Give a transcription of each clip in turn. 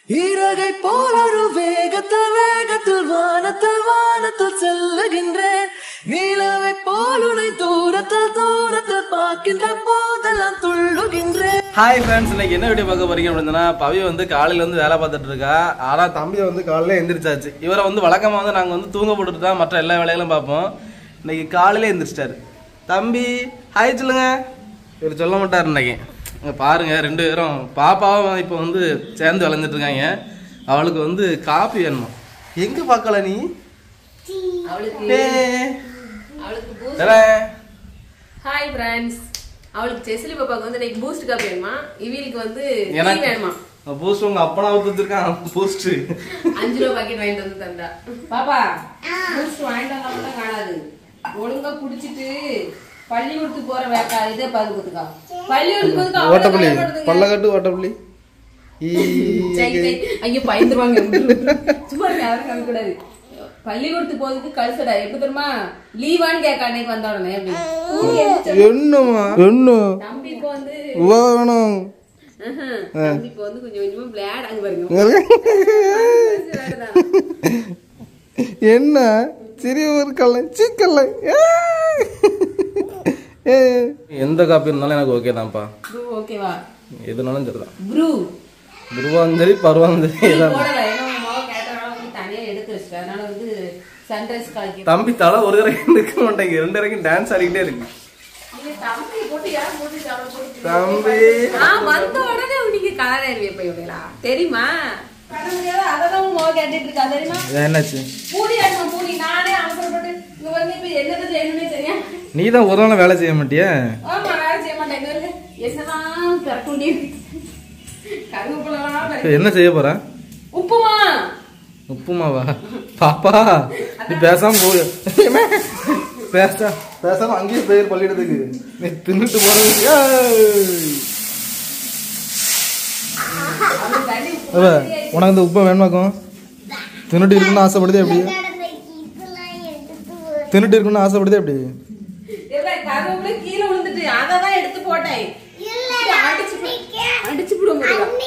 இறகை போல் ஒரு வேகத்தில் வேகத்தில் வானத்தில் வானத்தில் செல்லுகின்றேன் நீலவை போல் உனை தூரத்தில் தூரத்தில் பார்க்கின்ற போதெல்லாம் துள்ளுகின்றேன் ஹாய் ஃப்ரெண்ட்ஸ் இன்னைக்கு என்ன வீடியோ பார்க்க போறீங்க அப்படின்னா பவி வந்து காலையில வந்து வேலை பார்த்துட்டு இருக்கா ஆனா தம்பியை வந்து காலையில எந்திரிச்சாச்சு இவரை வந்து வழக்கமா வந்து நாங்க வந்து தூங்க போட்டுட்டு தான் மற்ற எல்லா வேலைகளும் பார்ப்போம் இன்னைக்கு காலையில எந்திரிச்சிட்டாரு தம்பி ஹாய் சொல்லுங்க இவர் சொல்ல மாட்டார் இன்னைக்கு இங்க பாருங்க ரெண்டு பேரும் பாப்பாவும் இப்போ வந்து சேர்ந்து விளைஞ்சிட்டு இருக்காங்க அவளுக்கு வந்து காப்பி வேணுமா எங்க பார்க்கல நீ அவளுக்கு டேய். அவளுக்கு பூஸ்ட் தரேன். ஹாய் ஃப்ரெண்ட்ஸ் அவளுக்கு செசிலி பாப்பாக்கு வந்து இன்னைக்கு பூஸ்ட் காப்பி வேணுமா இவளுக்கு வந்து டீ எனக்கு வேணுமா பூஸ்ட் உங்க அப்பனா ஊத்துருக்கான் பூஸ்ட் அஞ்சு ரூபா பாக்கெட் வாங்கிட்டு வந்து தந்தா பாப்பா பூஸ்ட் வாங்கிட்டு வந்தா மட்டும் காணாது ஒழுங்கா குடிச்சிட்டு பள்ளிக்கூடத்துக்கு போற வேக்கா இதே பாதுகாத்துக்கா பள்ளிக்கூடத்துக்கு போறதுக்கு ஓட்டப்பள்ளி அவ்வளவு கஷ்டப்படுதுங்க. பல்லக்கட்டு ஓட்டப்பள்ளி சை, சை. ஐயோ பயந்துருவாங்க சும்மா இருங்க, யாரும் கம்மி கூடாது பள்ளிக்கூடத்துக்கு போறதுக்கு கழுசடா எப்படி தெரியுமா லீவான்னு கேட்க அன்னைக்கு வந்த உடனே அப்படி. தூங்கி எந்திரிச்ச என்னமா என்ன தம்பி இப்போ வந்து வேணும் ஆஹா, தம்பி இப்போ வந்து கொஞ்சம் கொஞ்சமா பிளாட் அங்க பாருங்க என்ன சிறிய ஒரு கல்லை சீக்கல்லை எந்த காப்பி இருந்தாலும் எனக்கு ஓகே தான்ப்பா ப்ரூ ஓகேவா எதுனாலும் சரிதான் ப்ரூ துருவாலும் சரி பருவாலும் சரி எதா- போடல ஏன்னா உங்க மாவு கேட்டனால வந்து தனியா எடுத்து வச்சிட்டேன் அதனால வந்து சன்ரைஸ் காய்க்கு தம்பி தலை ஒரு தடவை நிற்க மாட்டேங்க ரெண்டு வரைக்கும் டான்ஸ் ஆடிக்கிட்டே இருக்கு நீங்க தம்பி போட்டு யார் போட்டு சாப்பிட போட்டு தம்பி நான் வந்த உடனே நீங்க கலர் ஆயிருவே போய் இவங்களா தெரியுமா பண்ண முடியாது அதான் உங்க மாவு கேட்டுட்டு இருக்கா தெரியுமா என்னாச்சு பூடி ஆடணும் பூடி நானே அவசரப்பட்டு இங்க வந்து இப்ப என்னது செய்யணும்னே தெரியும் நீ தான் ஒரு நாள் வேலை செய்ய மாட்டியா ஆமா வேலை செய்ய மாட்டேன் இங்க இருக்கு என்னதான் பிறக்க முடியும் கருவேப்பிலாம் இப்ப என்ன செய்ய போற உப்புமா உப்புமாவா பாப்பா நீ பேசாம போடு பேச பேசாம அங்கேயே போயிரு பள்ளியிடத்துக்கு நீ தின்னுட்டு போறது ஏய். அவனுக்கு தண்ணி அவ, உனக்கு இந்த உப்பை வேணுமாக்கும் தின்னுட்டு இருக்குன்னு ஆசைப்படுதே எப்படி தின்னுட்டு இருக்குன்னு ஆசைப்படுதே எப்படி இல்ல கருவேப்பிலை கீழே விழுந்துட்டு அதை தான் எடுத்து போட்டேன் அடிச்சு போ- அடிச்சு போடுவோம்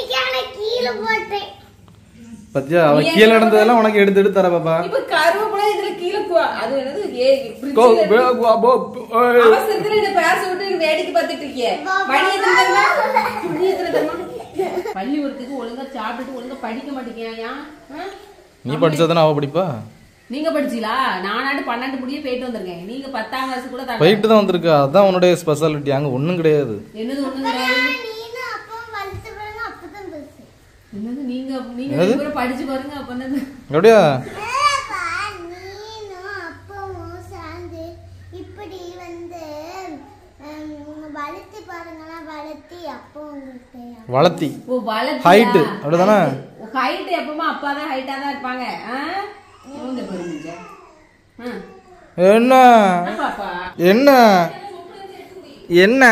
பத்தியா அவ கீழே நடந்ததெல்லாம் உனக்கு எடுத்து எடுத்து தர பாப்பா இப்ப கருவேப்பிலை இதுல கீழே போ- அது என்னது ஏ கோ, fridge ல பே, இருக்கு. கோ, போ, ஏய். அவசரத்துல இந்த பேச விட்டு நீ வேடிக்கை பார்த்துட்டு இருக்கிய மணி எத்தனை தெரியுமா? மணி எத்தனை தெரியுமா? பள்ளிக்கூடத்துக்கு ஒழுங்கா சாப்பிட்டுட்டு ஒழுங்கா படிக்க மாட்டேங்கியா ஏன்? ஆ? நீ படிச்சாதானே அவ படிப்பா நீங்க படிச்சீங்களா நானாண்டு பன்னெண்டு முடியே போயிட்டு வந்திருக்கேன் நீங்க பத்தாம் கிளாஸ் கூட தாண்டி- போயிட்டு தான் வந்திருக்கா அதான் உன்னுடைய ஸ்பெஷாலிட்டி அங்க ஒண்ணும் கிடையாது என்னது ஒண்ணு கிடையாது என்னது நீங்க நீங்க என்னது? ரெண்டு பேரும் படிச்சு பாருங்க அப்ப என்னது அப்படியா இப்படி வந்து ஹம், வளர்த்தி பாருங்களா வளர்த்தி அப்போ உங்களுக்கு வளர்த்தி ஓ வளர்த்தியா? Height, அப்படிதானே? ஓ, height எப்பவுமே அப்பா தான் ஹைட்டா தான் இருப்பாங்க ஆ? இவங்க பாரு மிஞ்ச. ஆ. என்ன என்ன பாப்பா என்ன என்ன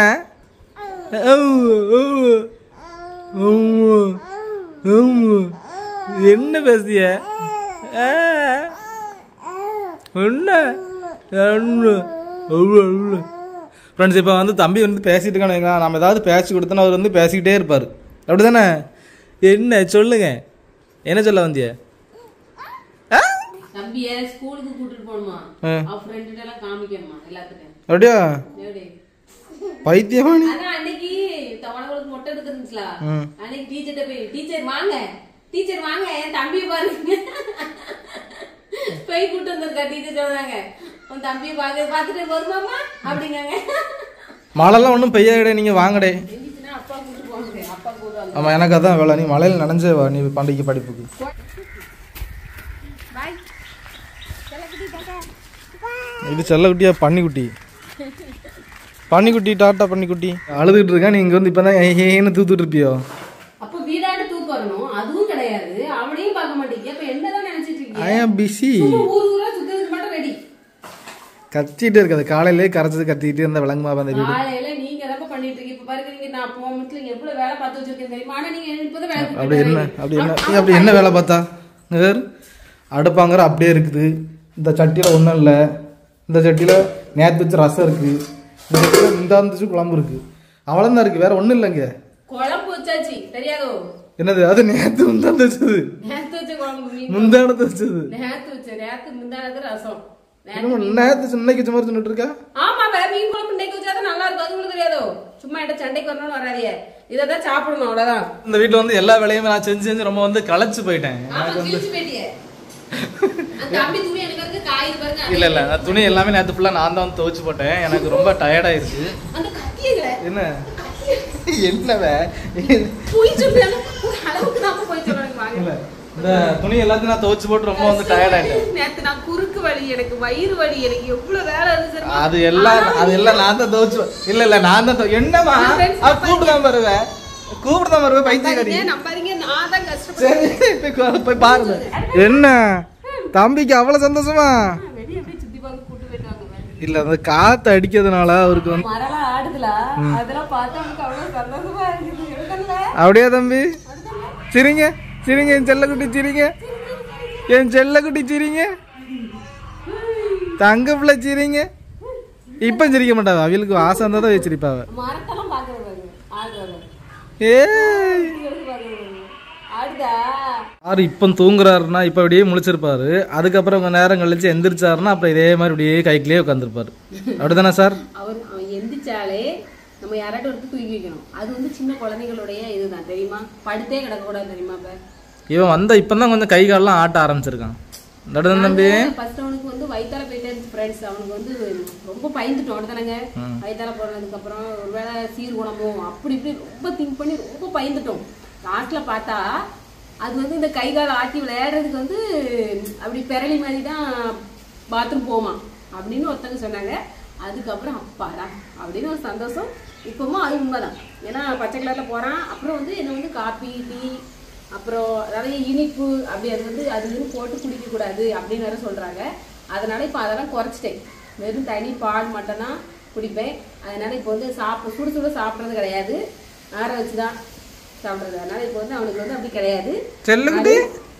என்ன பேசிய ஃப்ரெண்ட்ஸ் இப்போ வந்து தம்பி வந்து பேசிட்டு இருக்கானுங்க நம்ம ஏதாவது பேசி கொடுத்தோன்னா அவர் வந்து பேசிக்கிட்டே இருப்பார் அப்படிதானே என்ன சொல்லுங்க என்ன சொல்ல வந்திய ஆ? தம்பிய ஸ்கூலுக்கு கூட்டிட்டு போகணுமா ஆ. அவ ஃப்ரெண்ட் எல்லாம் காமிக்கணுமா எல்லாத்துக்கும் அப்படியா எப்படி பைத்தியமா நீ அதான் அன்னைக்கு தவணங்களுக்கு மொட்டை எடுத்துருந்துச்சுல ம். அன்னைக்கு டீச்சர்ட்ட போய் டீச்சர் வாங்க டீச்சர் வாங்க என் தம்பியை பாருங்க போய் கூட்டு வந்திருக்கா டீச்சர் சொல்றாங்க உன் தம்பியை பாக்க பாத்துட்டு வருமாமா அப்படிங்காங்க மழைலாம் ஒன்றும் பெய்ய கிடையாது நீங்கள் வாங்கடே எந்திரிச்சுன்னா அப்பா கூட்டு போவாங்க அப்பா கூட்டு ஆமாம் எனக்கு அதான் வேலை நீ மழையில் நனைஞ்சே வா நீ பண்டிகை படிப்புக்கு இது செல்லக்குட்டியா பன்னிக்குட்டி பன்னிக்குட்டி டாட்டா பன்னிக்குட்டி அழுதுகிட்டு இருக்கா நீ இங்கே வந்து இப்போ தான் ஏன்னு தூத்துட்டு இருப்பியோ அப்ப வீடாண்டு தூக்கு வரணும் அதுவும் கிடையாது அவனையும் பார்க்க மாட்டேங்க அப்ப என்னதான் நினைச்சிட்டு ஐ இருக்கீங்க ஆம் பிஸி சும்மா ஊர் ஊரா சுத்ததுக்கு மட்டும் ரெடி கத்திட்டே இருக்காது காலையிலே கரைச்சது கத்திக்கிட்டே இருந்த விளங்குமா அந்த வீடு காலையில நீங்க என்னப்பா பண்ணிட்டு இருக்கீங்க இப்ப பாருங்க நீங்க நான் போன வீட்டுல எவ்வளவு வேலை பார்த்து வச்சிருக்கேன் தெரியுமா ஆனா நீங்க இப்பதான் வேலை அப்படி என்ன அப்படி என்ன நீ அப்படி என்ன வேலை பார்த்தா வேறு அடுப்பாங்கிற அப்படியே இருக்குது இந்த சட்டியில் ஒன்றும் இல்லை இந்த சட்டியில் நேற்று வச்ச ரசம் இருக்குது இந்த சட்டியில் இந்த இருந்துச்சு குழம்பு இருக்குது அவ்வளோதான் இருக்குது வேற ஒன்றும் இல்லைங்க குழம்பு வச்சாச்சு தெரியாதோ என்னது அது நேத்து முந்தான வச்சது நேத்து வச்ச குழம்பு மீன் முந்தானத்து வச்சது நேத்து வச்ச நேத்து முந்தானது ரசம் நேத்து என்னமோ நேத்து இன்னைக்கு சும்மா சொன்னிட்டு இருக்கா ஆமா வேற மீன் குழம்பு இன்னைக்கு வச்சாதான் நல்லா இருக்கும் அது உங்களுக்கு தெரியாதோ சும்மா என்கிட்ட சண்டைக்கு வரணும்னு வராதியே இதை தான் சாப்பிடணும் அவ்வளவுதான் இந்த வீட்டுல வந்து எல்லா வேலையுமே நான் செஞ்சு செஞ்சு ரொம்ப வந்து களைச்சு போயிட்டேன் ஆமா கிழிச்சு போயிட்டியே அந்த தம்பி துணி எனக்கு இருக்கு காய் பாருங்க இல்ல இல்ல நான் துணி எல்லாமே நேத்து ஃபுல்லா நான் தான் வந்து துவைச்சு போட்டேன் எனக்கு ரொம்ப டயர்ட் ஆயிருச்சு அந்த கத்தியல என்ன என்னவே போய் சொல்றாங்க ஒரு அளவுக்கு தான் போய் சொல்றாங்க வாங்க இல்ல இந்த துணி எல்லாத்தையும் நான் துவைச்சு போட்டு ரொம்ப வந்து டயர்ட் ஆயிட்டேன் நேத்து நான் குறுக்கு வலி எனக்கு வயிறு வலி எனக்கு எவ்வளவு வேலை இருந்துச்சு தெரியுமா? அது எல்லாம் அது எல்லாம் நான் தான் துவைச்சு இல்ல இல்ல நான் தான் துவை- என்னம்மா நான் friends அவ கூப்பிட்டுதான் வருவேன் கூப்பிட்டுதான் வருவேன் பைத்தியக்காரி நம்பாதீங்க, நம்பாதீங்க நான் தான் கஷ்டப்பட்டேன் சரி போய் கோ- போய் பாருங்க என்ன தம்பிக்கு அவ்வளவு சந்தோஷமா வெளியே அப்படியே சுத்தி பார்க்க கூட்டு போயிட்டாங்க வேற. இல்ல அந்த காத்து அடிக்கிறதுனால அவருக்கு வந்து மரம்லாம் ஆடுதுல அதெல்லாம் பார்த்தா எனக்கு அவ்வளவு சந்தோஷமா இருக்குது எடுக்கல அப்படியே தம்பி சிரிங்க சிரிங்க என் செல்லக்குட்டி சிரிங்க என் செல்லக்குட்டி சிரிங்க தங்க பிள்ளை சிரிங்க இப்ப சிரிக்க மாட்டாவ அவளுக்கு ஆசை இருந்தா தான் வச்சிருப்பாவ மரத்தெல்லாம் பாக்குறது ஆடுறது ஏய் ஆடுதா யார் இப்போ தூங்குறாருன்னா இப்போ அப்படியே முழிச்சிருப்பாரு அதுக்கப்புறம் கொஞ்ச நேரம் கழிச்சு எந்திரிச்சாருன்னா அப்புறம் இதே மாதிரி அப்படியே கைக்குள்ளேயே உட்காந்துருப்பாரு அப்படிதானே சார் அவர் அவன் எந்திரிச்சாலே நம்ம யாராட்டும் ஒருத்தர் தூக்கி வைக்கணும் அது வந்து சின்ன குழந்தைகளுடைய இதுதான் தெரியுமா படுத்தே கிடக்கக்கூடாது தெரியுமா இப்ப இவன் வந்த இப்போ தான் கொஞ்சம் கை காலெல்லாம் ஆட்ட ஆரம்பிச்சிருக்கான் நடுதான் தம்பி ஃபர்ஸ்ட் அவனுக்கு வந்து வயித்தால போயிட்டே ஃப்ரெண்ட்ஸ் அவனுக்கு வந்து ரொம்ப பயந்துட்டோம் அப்படிதானங்க வயித்தால போனதுக்கு அப்புறம் ஒருவேளை சீர் குணமோ அப்படி இப்படி ரொம்ப திங்க் பண்ணி ரொம்ப பயந்துட்டோம் லாஸ்ட்ல பார்த்தா அது வந்து இந்த கை கால் ஆட்டி விளையாடுறதுக்கு வந்து அப்படி பெரளி மாதிரி தான் பாத்ரூம் போமா அப்படின்னு ஒருத்தங்க சொன்னாங்க அதுக்கப்புறம் அப்பாடா அப்படின்னு ஒரு சந்தோஷம் இப்பவும் அது உண்மைதான் ஏன்னா பச்சை கலர்ல போறான் அப்புறம் வந்து என்ன வந்து காப்பி டீ அப்புறம் நிறைய இனிப்பு அப்படி அது வந்து அது இதுன்னு போட்டு குடிக்க கூடாது அப்படின்னு வேற சொல்றாங்க அதனால இப்போ அதெல்லாம் குறைச்சிட்டேன் வெறும் தனி பால் மட்டும் தான் குடிப்பேன் அதனால இப்போ வந்து சாப்பிட சுடு சுட சாப்பிட்றது கிடையாது ஆற வச்சு தான் சாப்பிட்றது அதனால இப்போ வந்து அவனுக்கு வந்து அப்படி கிடையாது செல்லுக்குட்டி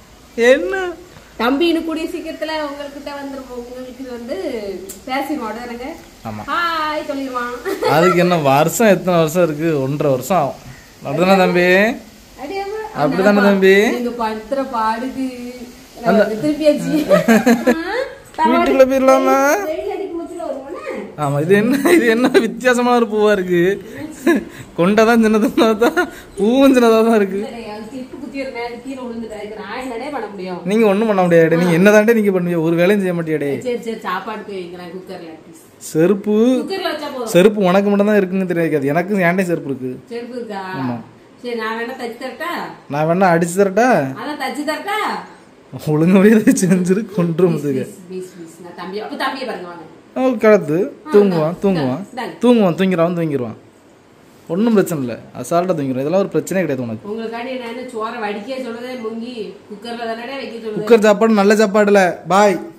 என்ன தம்பி இன்னும் கூடிய சீக்கிரத்துல உங்ககிட்ட வந்துருவோம் உங்களுக்கு வந்து பேசிடுவோம் உடனேங்க ஆமா. ஹாய் சொல்லிடுவான் அதுக்கு என்ன வருஷம் எத்தனை வருஷம் இருக்கு ஒன்றரை வருஷம் ஆகும் அப்படிதானே தம்பி அடியாம அப்படிதானே தம்பி நீங்க படுத்துற பாடுக்கு நான் வந்து திருப்பியாச்சு வீட்டுக்குள்ள போயிடலாமா வெயில் அடிக்கும் போச்சுல வருவானே ஆமா இது என்ன இது என்ன வித்தியாசமான ஒரு பூவா இருக்கு கொண்டதான் சின்னதா தான் பூவும் சின்னதா தான் இருக்கு கிளிப்பு குத்தி ஒரு நேரம் கீழே விழுந்துட்டா இதுக்கு நான் என்னடே பண்ண முடியும் நீங்க ஒண்ணும் பண்ண முடியாது நீங்க என்னதாண்டே நீங்க பண்ணுவீங்க ஒரு வேலையும் செய்ய மாட்டியாடே சரி சரி சாப்பாடு போய் வைக்கிறேன் குக்கர்ல செருப்பு குக்கர்ல வச்சா போதும் செருப்பு உனக்கு மட்டும் தான் இருக்குன்னு தெரியாது எனக்கு ஏன்டே செருப்பு இருக்கு செருப்பு இருக்கா சரி நான் வேணா தச்சு தரட்டா நான் வேணா அடிச்சு தரட்டா அதான் தச்சு தரட்டா ஒழுங்காவே செஞ்சிரு கொண்டு வந்துங்க பீஸ் பீஸ் பீஸ் நான் தம்பி அப்ப தம்பியை பாருங்க வாங்க அவன் கிடத்து தூங்குவான் தூங்குவான் இந்தாங்க. தூங்குவான் தூங்கிறான் தூங்கிடுவான் ஒன்றும் பிரச்சனை இல்லை அசால்ட்டாக தூங்கிடுவான் இதெல்லாம் ஒரு பிரச்சனையே கிடையாது உனக்கு உங்களுக்காண்டி நான் என்ன சோறை வடிக்க சொல்றதே முங்கி குக்கர்ல தானே வைக்க சொல்லுது குக்கர் சாப்பாடு நல்ல சாப்பாடு இல்லை பாய்